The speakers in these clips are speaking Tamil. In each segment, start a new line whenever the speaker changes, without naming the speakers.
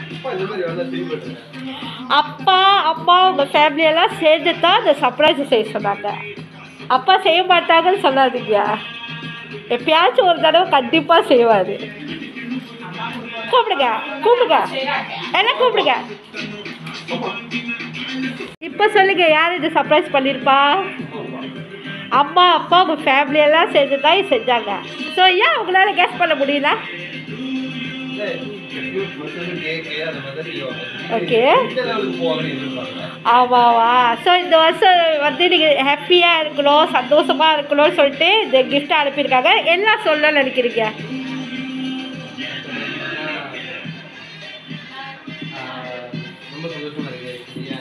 அப்பா அம்மா உங்கள் ஃபேமிலியெல்லாம் சேர்ந்து தான் இந்த சர்ப்ரைஸ் செய்ய சொன்னாங்க அப்பா செய்ய மாட்டாங்கன்னு சொல்லாதீங்க எப்பயாச்சும் ஒரு தடவை கண்டிப்பாக செய்வார் கூப்பிடுங்க கூப்பிடுங்க எல்லாம் கூப்பிடுங்க இப்போ சொல்லுங்க யார் இது சர்ப்ரைஸ் பண்ணியிருப்பா அம்மா அப்பா உங்கள் ஃபேமிலியெல்லாம் சேர்ந்து தான் இது செஞ்சாங்க ஸோ ஏன் உங்களால் கெஸ் பண்ண முடியல Okay. ஆமாவா ஸோ இந்த வருஷம் வந்து நீங்கள் ஹாப்பியாக இருக்கணும் சந்தோஷமாக இருக்கணும்னு சொல்லிட்டு இந்த gift அனுப்பியிருக்காங்க எல்லாம் சொல்ல நினைக்கிறீங்க
ரொம்ப சந்தோஷமா இருக்கு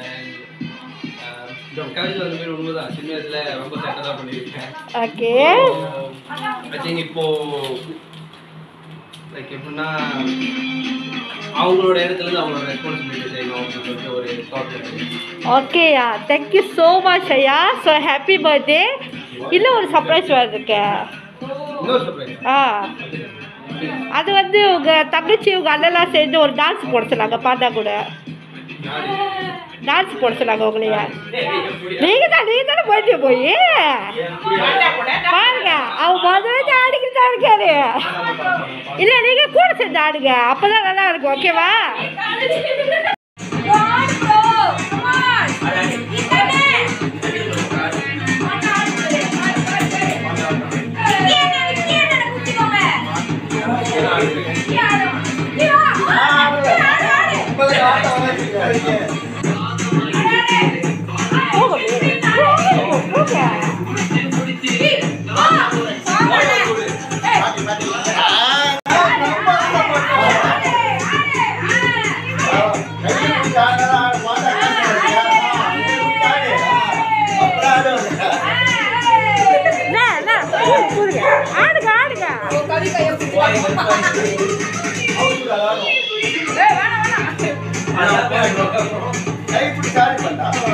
இந்த காலேஜில் வந்து மாதிரி உண்மைதான் சின்ன வயசுல ரொம்ப சேட்டை தான் பண்ணியிருக்கேன்
ஓகே
ஐ திங்க் இப்போ லைக் எப்படின்னா அவங்களோட இடத்துல இருந்து அவங்களோட ரெஸ்பான்சிபிலிட்டி செய்யணும் அப்படின்னு சொல்லிட்டு ஒரு தாட் இருக்கு
ஓகேயா தேங்க்யூ ஸோ மச் ஐயா ஸோ ஹாப்பி பர்த்டே இன்னும் ஒரு சர்ப்ரைஸ் வருதுக்கு
இன்னொரு சர்ப்ரைஸ்
ஆ அது வந்து உங்கள் தங்கச்சி உங்கள் அண்ணெல்லாம் சேர்ந்து ஒரு டான்ஸ் போட சொன்னாங்க பாண்டா கூட டான்ஸ் போட சொன்னாங்க உங்களையா நீங்கள் தான் நீங்கள் தானே போயிட்டு போய் பாருங்க அவன் முதல்ல ஆடிக்கிட்டு தான் இருக்காரு இல்லை நீங்கள் கூட சேர்ந்து ஆடுங்க அப்போ தான் நல்லா இருக்கும் ஓகேவா என்ன, என்ன, கூடுங்க. ஆடுங்க ஆடுங்க
கை பிடிச்சாடி பண்ணா